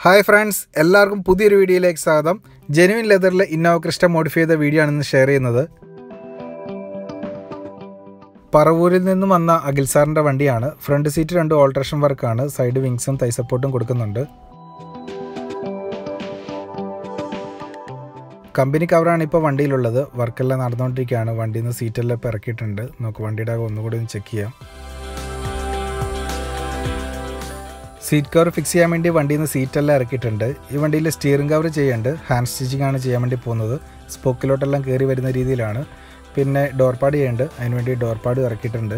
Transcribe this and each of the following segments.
hi friends എല്ലാവർക്കും പുതിയൊരു വീഡിയോയിലേക്ക് സ്വാഗതം ജെനുവിൻ ലെതറിൽ ഇന്നോവ ക്രിസ്റ്റ മോഡിഫൈ ചെയ്ത വീഡിയോ ആണ് ഇന്ന് ഷെയർ ചെയ്യുന്നത് പറവൂരിൽ നിന്നും വന്ന അഖിൽ സാറിൻ്റെ വണ്ടിയാണ് ഫ്രണ്ട് സീറ്റ് രണ്ട് ഓൾട്രേഷൻ വർക്കാണ് സൈഡ് വിങ്സും തൈ സപ്പോർട്ടും കൊടുക്കുന്നുണ്ട് കമ്പനി കവറാണ് ഇപ്പോൾ വണ്ടിയിലുള്ളത് വർക്കെല്ലാം നടന്നുകൊണ്ടിരിക്കുകയാണ് വണ്ടിയിൽ നിന്ന് സീറ്റെല്ലാം ഇപ്പോൾ ഇറക്കിയിട്ടുണ്ട് നമുക്ക് വണ്ടിയുടെ അകം ഒന്നുകൂടി ഒന്ന് ചെക്ക് ചെയ്യാം സീറ്റ് കവർ ഫിക്സ് ചെയ്യാൻ വേണ്ടി വണ്ടിയിൽ നിന്ന് സീറ്റെല്ലാം ഇറക്കിയിട്ടുണ്ട് ഈ വണ്ടിയിൽ സ്റ്റിയറിംഗ് കവർ ചെയ്യുന്നുണ്ട് ഹാൻഡ് സ്റ്റിച്ചിങ് ആണ് ചെയ്യാൻ വേണ്ടി പോകുന്നത് സ്പോക്കിലോട്ടെല്ലാം കയറി വരുന്ന രീതിയിലാണ് പിന്നെ ഡോർപാഡ് ചെയ്യുന്നുണ്ട് അതിനുവേണ്ടി ഡോർപാഡ് ഇറക്കിയിട്ടുണ്ട്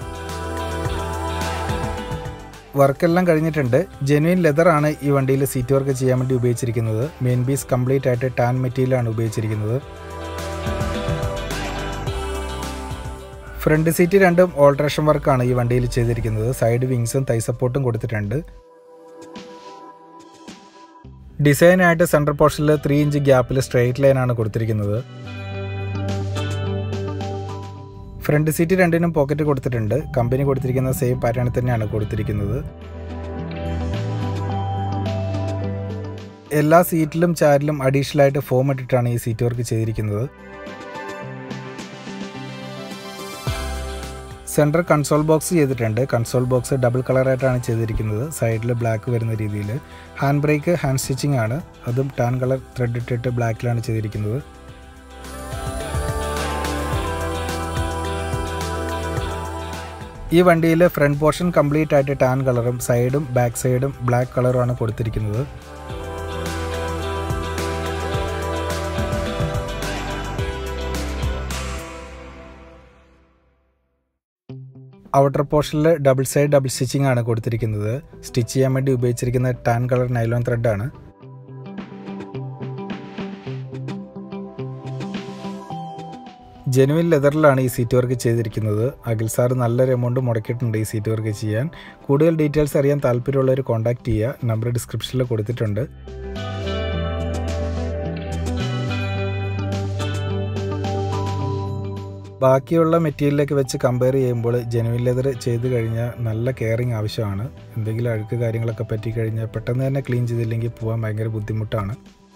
വർക്കെല്ലാം കഴിഞ്ഞിട്ടുണ്ട് ജെനുവിൻ ലെതർ ആണ് ഈ വണ്ടിയിൽ സീറ്റ് വർക്ക് ചെയ്യാൻ വേണ്ടി ഉപയോഗിച്ചിരിക്കുന്നത് മെയിൻ പീസ് കംപ്ലീറ്റ് ആയിട്ട് ടാൻ മെറ്റീരിയലാണ് ഉപയോഗിച്ചിരിക്കുന്നത് ഫ്രണ്ട് സീറ്റ് രണ്ടും ഓൾട്രേഷൻ വർക്കാണ് ഈ വണ്ടിയിൽ ചെയ്തിരിക്കുന്നത് സൈഡ് വിങ്സും തൈ സപ്പോർട്ടും കൊടുത്തിട്ടുണ്ട് ഡിസൈനായിട്ട് സെൻട്രൽ പോർഷനിൽ ത്രീ ഇഞ്ച് ഗ്യാപ്പിൽ സ്ട്രെയിറ്റ് ലൈനാണ് കൊടുത്തിരിക്കുന്നത് ഫ്രണ്ട് സീറ്റ് രണ്ടിനും പോക്കറ്റ് കൊടുത്തിട്ടുണ്ട് കമ്പനി കൊടുത്തിരിക്കുന്ന സെയിം പാറ്റേണിൽ തന്നെയാണ് കൊടുത്തിരിക്കുന്നത് എല്ലാ സീറ്റിലും ചാരിലും അഡീഷണൽ ആയിട്ട് ഫോം ഇട്ടിട്ടാണ് ഈ സീറ്റ് വർക്ക് ചെയ്തിരിക്കുന്നത് സെൻട്രൽ കൺസോൾ ബോക്സ് ചെയ്തിട്ടുണ്ട് കൺസോൾ ബോക്സ് ഡബിൾ കളറായിട്ടാണ് ചെയ്തിരിക്കുന്നത് സൈഡിൽ ബ്ലാക്ക് വരുന്ന രീതിയിൽ ഹാൻഡ് ബ്രേക്ക് ഹാൻഡ് സ്റ്റിച്ചിങ് ആണ് അതും ടാൻ കളർ ത്രെഡ് ഇട്ടിട്ട് ബ്ലാക്കിലാണ് ചെയ്തിരിക്കുന്നത് ഈ വണ്ടിയിൽ ഫ്രണ്ട് പോർഷൻ കംപ്ലീറ്റ് ആയിട്ട് ടാൻ കളറും സൈഡും ബാക്ക് സൈഡും ബ്ലാക്ക് കളറുമാണ് കൊടുത്തിരിക്കുന്നത് ഔട്ടർ പോർഷനിൽ ഡബിൾ സൈഡ് ഡബിൾ സ്റ്റിച്ചിങ് ആണ് കൊടുത്തിരിക്കുന്നത് സ്റ്റിച്ച് ചെയ്യാൻ വേണ്ടി ഉപയോഗിച്ചിരിക്കുന്ന ടാൻ കളർ നൈലോൺ ത്രെഡാണ് ജെനുവിൻ ലെതറിലാണ് ഈ സീറ്റ് വർക്ക് ചെയ്തിരിക്കുന്നത് അഖിൽ സാർ നല്ലൊരു എമൗണ്ട് മുടക്കിയിട്ടുണ്ട് ഈ സീറ്റ് വർക്ക് ചെയ്യാൻ കൂടുതൽ ഡീറ്റെയിൽസ് അറിയാൻ താല്പര്യമുള്ളവർ കോൺടാക്റ്റ് ചെയ്യുക നമ്പർ ഡിസ്ക്രിപ്ഷനിൽ കൊടുത്തിട്ടുണ്ട് ബാക്കിയുള്ള മെറ്റീരിയലൊക്കെ വെച്ച് കമ്പയർ ചെയ്യുമ്പോൾ ജെനുവിൻ ലെതർ ചെയ്ത് കഴിഞ്ഞാൽ നല്ല കെയറിങ് ആവശ്യമാണ് എന്തെങ്കിലും അഴുക്ക് കാര്യങ്ങളൊക്കെ പറ്റി കഴിഞ്ഞാൽ പെട്ടെന്ന് തന്നെ ക്ലീൻ ചെയ്തില്ലെങ്കിൽ പോകാൻ ഭയങ്കര ബുദ്ധിമുട്ടാണ്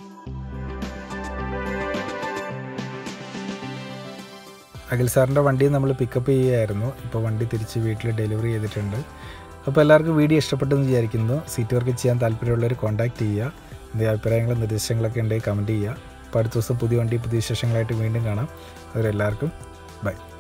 അഖിൽ സാറിൻ്റെ വണ്ടി നമ്മൾ പിക്കപ്പ് ചെയ്യുകയായിരുന്നു ഇപ്പോൾ വണ്ടി തിരിച്ച് വീട്ടിൽ ഡെലിവറി ചെയ്തിട്ടുണ്ട് അപ്പോൾ എല്ലാവർക്കും വീഡിയോ ഇഷ്ടപ്പെട്ടെന്ന് വിചാരിക്കുന്നു സീറ്റ് വർക്ക് ചെയ്യാൻ താല്പര്യമുള്ളവർ കോൺടാക്റ്റ് ചെയ്യുക എന്തെങ്കിലും അഭിപ്രായങ്ങളും നിർദ്ദേശങ്ങളൊക്കെ ഉണ്ടെങ്കിൽ കമൻറ്റ് ചെയ്യുക അപ്പോൾ അടുത്ത ദിവസം പുതിയ വണ്ടി പുതിയ വിശേഷങ്ങളായിട്ട് വീണ്ടും കാണാം അവരെല്ലാവർക്കും ബൈ